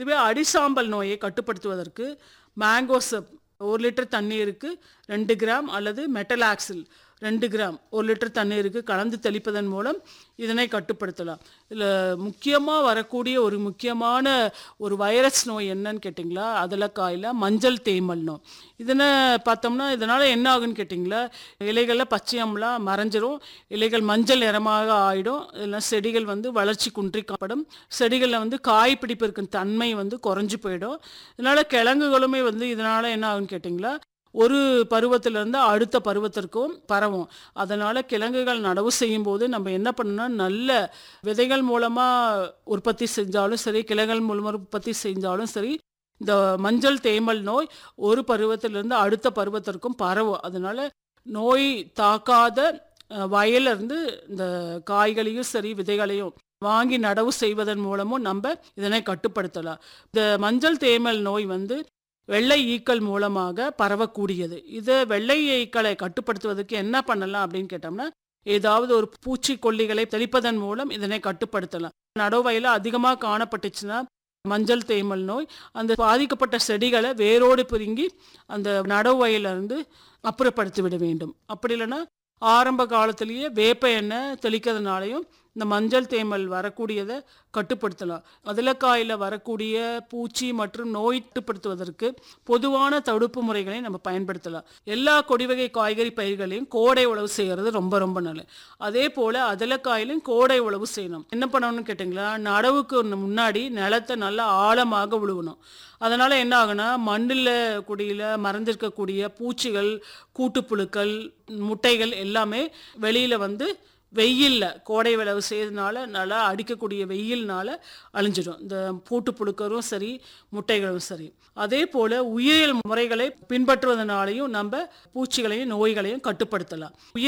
இதுவே அடிசாம்பல் நோயை கட்டுப்படுத்துவதற்கு மேங்கோசப் ஒரு லிட்டர் தண்ணீருக்கு ரெண்டு கிராம் அல்லது மெட்டலாக்சில் ரெண்டு கிராம் ஒரு லிட்டர் தண்ணீருக்கு கலந்து தெளிப்பதன் மூலம் இதனை கட்டுப்படுத்தலாம் இதில் முக்கியமாக வரக்கூடிய ஒரு முக்கியமான ஒரு வைரஸ் நோய் என்னன்னு கேட்டிங்களா அதலக்காயில் மஞ்சள் தேமல் நோய் இதனை பார்த்தோம்னா இதனால் என்ன ஆகுன்னு கேட்டிங்களா இலைகளில் பச்சையம்லாம் மறைஞ்சிரும் இலைகள் மஞ்சள் நிறமாக ஆயிடும் இதெல்லாம் செடிகள் வந்து வளர்ச்சி குன்றி காப்படும் செடிகளில் வந்து காய் பிடிப்பிருக்கும் தன்மை வந்து குறைஞ்சு போயிடும் இதனால் கிழங்குகளுமே வந்து இதனால் என்ன ஆகுன்னு கேட்டிங்களா ஒரு பருவத்திலிருந்து அடுத்த பருவத்திற்கும் பரவும் அதனால் கிழங்குகள் நடவு செய்யும் போது நம்ம என்ன பண்ணணும்னா நல்ல விதைகள் மூலமாக உற்பத்தி செஞ்சாலும் சரி கிழங்குகள் மூலமாக உற்பத்தி செஞ்சாலும் சரி இந்த மஞ்சள் தேமல் நோய் ஒரு பருவத்திலிருந்து அடுத்த பருவத்திற்கும் பரவும் அதனால நோய் தாக்காத அஹ், வயல்ல இருந்து இந்த காய்களையும் சரி விதைகளையும் வாங்கி நடவு செய்வதன் மூலமும் நம்ம இதனை கட்டுப்படுத்தலாம் இந்த மஞ்சள் தேமல் நோய் வந்து வெள்ளை ஈக்கள் மூலமாக பரவக்கூடியது இது வெள்ளை ஈக்களை கட்டுப்படுத்துவதற்கு என்ன பண்ணலாம் அப்படின்னு கேட்டோம்னா ஏதாவது ஒரு பூச்சிக்கொல்லிகளை தெளிப்பதன் மூலம் இதனை கட்டுப்படுத்தலாம் நடவயில அதிகமாக காணப்பட்டுச்சுன்னா மஞ்சள் தேமல் நோய் அந்த பாதிக்கப்பட்ட செடிகளை வேரோடு பிடுங்கி அந்த நடவு வயலிருந்து அப்புறப்படுத்தி விட வேண்டும் அப்படி இல்லைன்னா ஆரம்ப காலத்திலேயே வேப்ப எண்ணெய் தெளிக்கிறதுனாலையும் இந்த மஞ்சள் தேமல் வரக்கூடியதை கட்டுப்படுத்தலாம் அதிலக்காயில் வரக்கூடிய பூச்சி மற்றும் நோய் கட்டுப்படுத்துவதற்கு பொதுவான தடுப்பு முறைகளை நம்ம பயன்படுத்தலாம் எல்லா கொடிவகை காய்கறி பயிர்களையும் கோடை உழவு செய்கிறது ரொம்ப ரொம்ப நல்லது அதே போல் அதிலக்காயிலையும் கோடை உழவு செய்யணும் என்ன பண்ணணும்னு கேட்டிங்களா நடவுக்கு முன்னாடி நிலத்தை நல்லா ஆழமாக உழுவணும் அதனால் என்ன ஆகுனா மண்ணில் குடியில் மறைஞ்சிருக்கக்கூடிய பூச்சிகள் கூட்டுப்புழுக்கள் முட்டைகள் எல்லாமே வெளியில் வந்து வெயிலில் கோடை விளவு செய்யறதுனால நல்லா அடிக்கக்கூடிய வெயில்னால அழிஞ்சிடும் இந்த பூட்டு புழுக்கரும் சரி முட்டைகளும் சரி அதே போல் உயிரியல் முறைகளை பின்பற்றுவதனாலையும் நம்ம பூச்சிகளையும் நோய்களையும் கட்டுப்படுத்தலாம் உயிர்